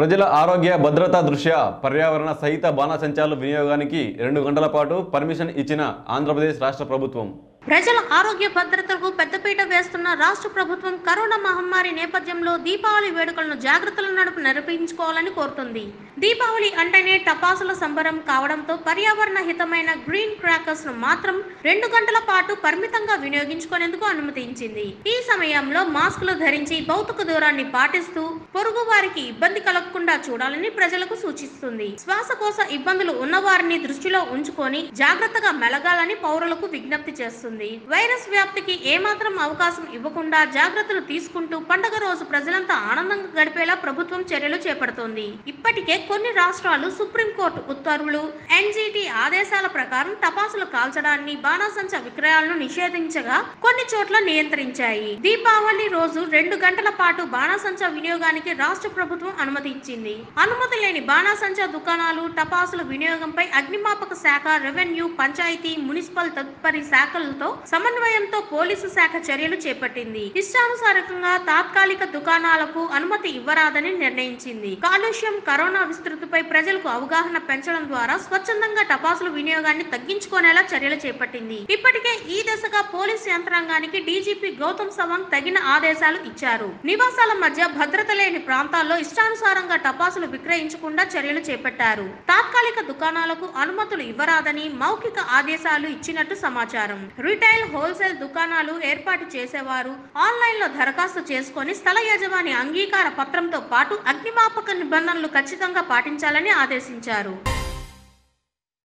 ప్రజల ఆరోగ్య భద్రతా దృష్ట్యా పర్యావరణ సహిత బాణసంచాలు వినియోగానికి రెండు గంటల పాటు పర్మిషన్ ఇచ్చిన ఆంధ్రప్రదేశ్ రాష్ట్ర ప్రభుత్వం ప్రజల ఆరోగ్య భద్రతకు పెద్దపీట వేస్తున్న రాష్ట్ర ప్రభుత్వం కరోనా మహమ్మారి నేపథ్యంలో దీపావళి వేడుకలను జాగ్రత్తల నడుపు నిర్వహించుకోవాలని కోరుతుంది దీపావళి అంటేనే టపాసుల సంబరం కావడంతో పర్యావరణ హితమైన గ్రీన్ క్రాకర్స్ ను మాత్రం రెండు గంటల పాటు పరిమితంగా వినియోగించుకునేందుకు అనుమతించింది ఈ సమయంలో మాస్కులు ధరించి భౌతిక దూరాన్ని పాటిస్తూ పొరుగు వారికి ఇబ్బంది కలగకుండా చూడాలని ప్రజలకు సూచిస్తుంది శ్వాసకోశ ఇబ్బందులు ఉన్నవారిని దృష్టిలో ఉంచుకొని జాగ్రత్తగా మెలగాలని పౌరులకు విజ్ఞప్తి చేస్తుంది వైరస్ వ్యాప్తికి ఏమాత్రం అవకాశం ఇవ్వకుండా జాగ్రత్తలు తీసుకుంటూ పండగ రోజు ప్రజలంతా ఆనందంగా గడిపేలా ప్రభుత్వం చర్యలు చేపడుతోంది ఇప్పటికే కొన్ని రాష్ట్రాలు సుప్రీంకోర్టు ఉత్తర్వులు ఎన్జిటి ఆదేశాల ప్రకారం టపాసులు కాల్చడాన్ని బాణాసంచ విక్రయాలను నిషేధించగా కొన్ని చోట్ల నియంత్రించాయి దీపావళి రోజు రెండు గంటల పాటు బాణాసంచ వినియోగానికి రాష్ట్ర ప్రభుత్వం అనుమతి ఇచ్చింది అనుమతి లేని బాణాసంచ దుకాణాలు టపాసుల వినియోగంపై అగ్నిమాపక శాఖ రెవెన్యూ పంచాయతీ మున్సిపల్ తదుపరి శాఖలతో సమన్వయంతో పోలీసు శాఖ చర్యలు చేపట్టింది ఇష్టానుసారకంగా తాత్కాలిక దుకాణాలకు అనుమతి ఇవ్వరాదని నిర్ణయించింది కాలుష్యం కరోనా విస్తృతిపై ప్రజలకు అవగాహన పెంచడం ద్వారా స్వచ్ఛందంగా టపాసుల వినియోగాన్ని తగ్గించుకునేలా చర్యలు చేపట్టింది ఇప్పటికే ఈ దశగా పోలీస్ యంత్రాంగానికి డీజీపీ గౌతమ్ సవాంగ్ తగిన ఆదేశాలు ఇచ్చారు నివాసాల మధ్య భద్రత లేని ప్రాంతాల్లో ఇష్టానుసారంగా టపాసులు విక్రయించకుండా చర్యలు చేపట్టారు తాత్కాలిక దుకాణాలకు అనుమతులు ఇవ్వరాదని మౌఖిక ఆదేశాలు ఇచ్చినట్టు సమాచారం రిటైల్ హోల్సేల్ దుకాణాలు ఏర్పాటు చేసేవారు ఆన్లైన్ లో దరఖాస్తు చేసుకొని స్థల యజమాని అంగీకార పత్రంతో పాటు అగ్నిమాపక నిబంధనలు ఖచ్చితంగా పాటించాలని ఆదేశించారు